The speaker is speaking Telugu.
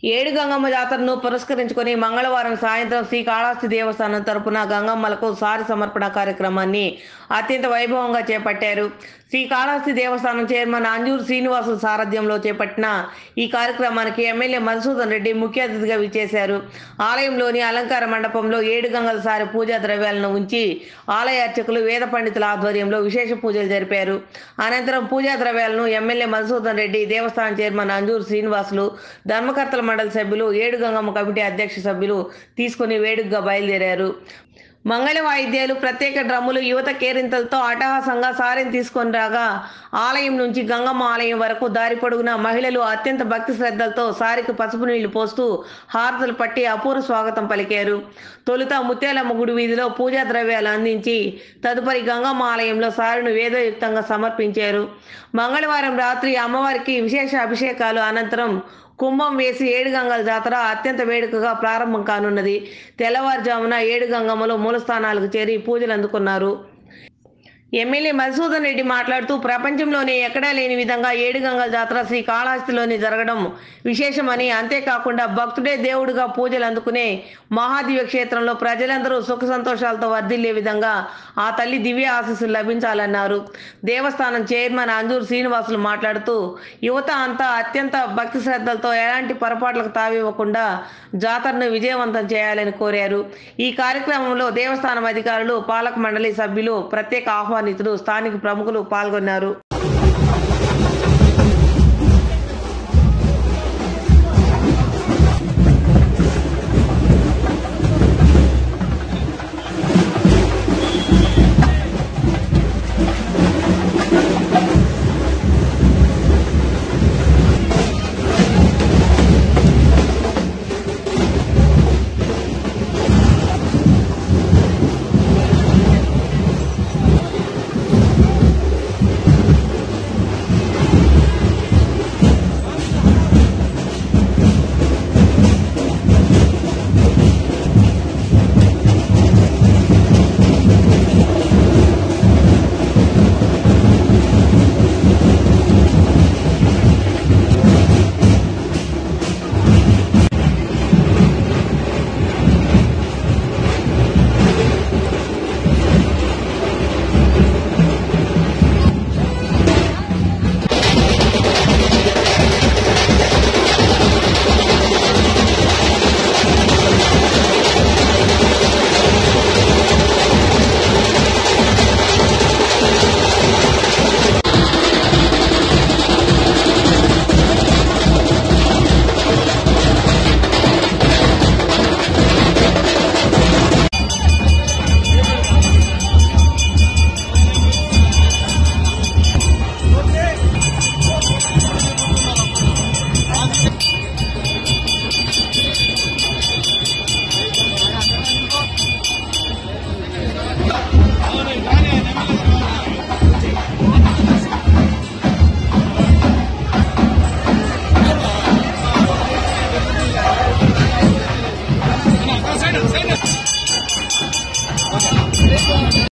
ఏడు గంగమ్మ జాతరను పురస్కరించుకొని మంగళవారం సాయంత్రం శ్రీకాళహస్తి దేవస్థానం తరపున గంగమ్మలకు సారి సమర్పణ కార్యక్రమాన్ని అత్యంత వైభవంగా చేపట్టారు శ్రీకాళహస్తి దేవస్థానం చైర్మన్ అంజూరు శ్రీనివాసు సారథ్యంలో చేపట్టిన ఈ కార్యక్రమానికి ఎమ్మెల్యే మధుసూదన్ రెడ్డి ముఖ్య అతిథిగా విచ్చేశారు ఆలయంలోని అలంకార మండపంలో ఏడు గంగల సారి పూజా ద్రవ్యాలను ఉంచి ఆలయ అర్చకులు వేద పండితుల ఆధ్వర్యంలో విశేష పూజలు జరిపారు అనంతరం పూజా ద్రవ్యాలను ఎమ్మెల్యే మధుసూదన్ రెడ్డి దేవస్థానం చైర్మన్ అంజూరు శ్రీనివాసులు ధర్మకర్తల మండలి సభ్యులు ఏడు గంగమ్మ కమిటీ అధ్యక్ష సభ్యులు తీసుకుని వేడుకగా బయలుదేరారు మంగళ వాయిద్యాలు ప్రత్యేక డ్రమ్ములు యువత కేరింతలతో అట్టహాసంగా సారిని తీసుకొని రాగా ఆలయం నుంచి గంగమ్మ ఆలయం వరకు దారి పొడుగున మహిళలు అత్యంత భక్తి శ్రద్ధలతో సారికి పసుపు నీళ్లు పోస్తూ హారతులు పట్టి అపూర్వ స్వాగతం పలికారు తొలుత ముత్యాలమ్మ గుడి వీధిలో పూజా ద్రవ్యాలు అందించి తదుపరి గంగమ్మ ఆలయంలో సారిను వేదయుక్తంగా సమర్పించారు మంగళవారం రాత్రి అమ్మవారికి విశేష అభిషేకాలు అనంతరం కుంభం వేసి ఏడు గంగల జాతర అత్యంత వేడుకగా ప్రారంభం కానున్నది తెల్లవారుజామున ఏడు గంగమ్మలు మూలస్థానాలకు చేరి పూజలు అందుకున్నారు ఎమ్మెల్యే మధుసూదన్ రెడ్డి మాట్లాడుతూ ప్రపంచంలోనే ఎక్కడా లేని విధంగా ఏడు గంగల జాతర శ్రీ కాళహస్తిలోని జరగడం విశేషమని అంతేకాకుండా భక్తుడే దేవుడిగా పూజలు అందుకునే మహాదివ్య క్షేత్రంలో ప్రజలందరూ సుఖ సంతోషాలతో వర్ధిల్లే విధంగా ఆ తల్లి దివ్య ఆశీస్సులు లభించాలన్నారు దేవస్థానం చైర్మన్ అంజూరు శ్రీనివాసులు మాట్లాడుతూ యువత అంతా అత్యంత భక్తి శ్రద్ధలతో ఎలాంటి పొరపాట్లకు తావివ్వకుండా జాతరను విజయవంతం చేయాలని కోరారు ఈ కార్యక్రమంలో దేవస్థానం అధికారులు పాలక మండలి సభ్యులు ప్రత్యేక ఆహ్వానితులు స్థానిక ప్రముఖులు పాల్గొన్నారు